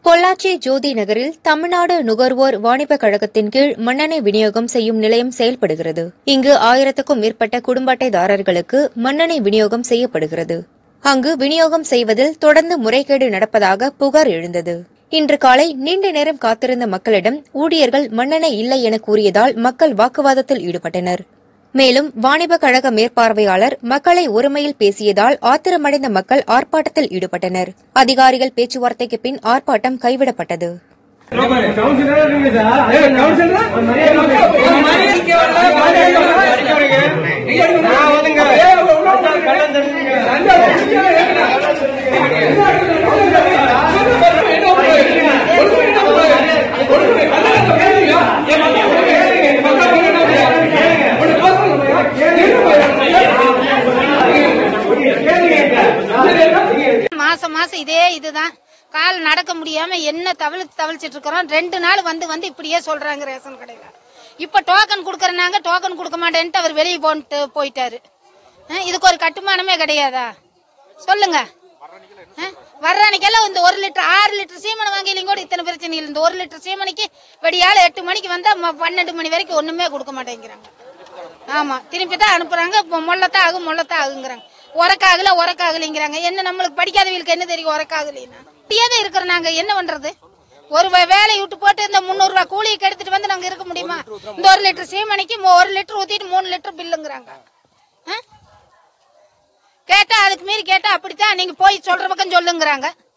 பொள்ளாச்சி ஜோதி நகரில் தமிழ்நாடு நுகர்வோர் வாணிப கழகத்தின் கீழ் மண்ணெண்ணெய் விநியோகம் செய்யும் நிலையம் செயல்படுகிறது இங்கு ஆயிரத்துக்கும் மேற்பட்ட குடும்ப அட்டைதாரர்களுக்கு மண்ணெண்ணெய் விநியோகம் செய்யப்படுகிறது அங்கு விநியோகம் செய்வதில் தொடர்ந்து முறைகேடு நடப்பதாக புகார் எழுந்தது இன்று காலை நீண்ட நேரம் காத்திருந்த மக்களிடம் ஊழியர்கள் மண்ணெண்ணெய் இல்லை என கூறியதால் மக்கள் வாக்குவாதத்தில் ஈடுபட்டனர் மேலும் வாணிப கழக மேற்பார்வையாளர் மக்களை ஒருமையில் பேசியதால் ஆத்திரமடைந்த மக்கள் ஆர்ப்பாட்டத்தில் ஈடுபட்டனர் அதிகாரிகள் பேச்சுவார்த்தைக்கு பின் ஆர்ப்பாட்டம் கைவிடப்பட்டது மாசம் மாசம் இதே இதுதான் கால் நடக்க முடியாம என்ன தவிழ்த்து தவிழ்ச்சிட்டு இருக்கிறோம் ரெண்டு நாள் வந்து வந்து இப்படியே சொல்றாங்க ரேஷன் கடையில இப்ப டோக்கன் குடுக்கறனாங்க டோக்கன் கொடுக்க மாட்டேன்ட்டு அவர் வெளியே போன்ட்டு போயிட்டாரு அஹ் இதுக்கு ஒரு கட்டுமானமே கிடையாதா சொல்லுங்க அஹ் வர்ற அன்னைக்கெல்லாம் இந்த ஒரு லிட்டர் ஆறு லிட்டர் சீமனை வாங்கிலையும் கூட இத்தனை பிரச்சனை இல்லை இந்த ஒரு லிட்டர் சீமனைக்கு வெடியால எட்டு மணிக்கு வந்தா ம- பன்னெண்டு மணி வரைக்கும் ஒண்ணுமே கொடுக்க மாட்டேங்கிறாங்க ஆமா திருப்பி தான் அனுப்புறாங்க இப்ப முள்ளத்தான் ஆகும் முள்ளத்தான் ஆகுங்கிறாங்க உரக்காகல உரக்காகலைங்கிறாங்க என்ன நம்மளுக்கு படிக்காதவங்களுக்கு என்ன தெரியும் உரக்காகலைன்னா இப்படியே இருக்கிற நாங்க என்ன பண்றது ஒரு வே- வேலையை விட்டு போட்டு இந்த முந்நூறு ரூபாய் கூலியை கெடுத்துட்டு வந்து நாங்க இருக்க முடியுமா இந்த ஒரு லிட்டர் சீமணிக்கு மு- ஒரு லிட்டர் ஊத்திட்டு மூணு லிட்டர் பில்லுங்கிறாங்க ஆ? கேட்டா அதுக்கு மீறி கேட்டா அப்படித்தான் நீங்க போய் சொல்ற பக்கம் சொல்லுங்கிறாங்க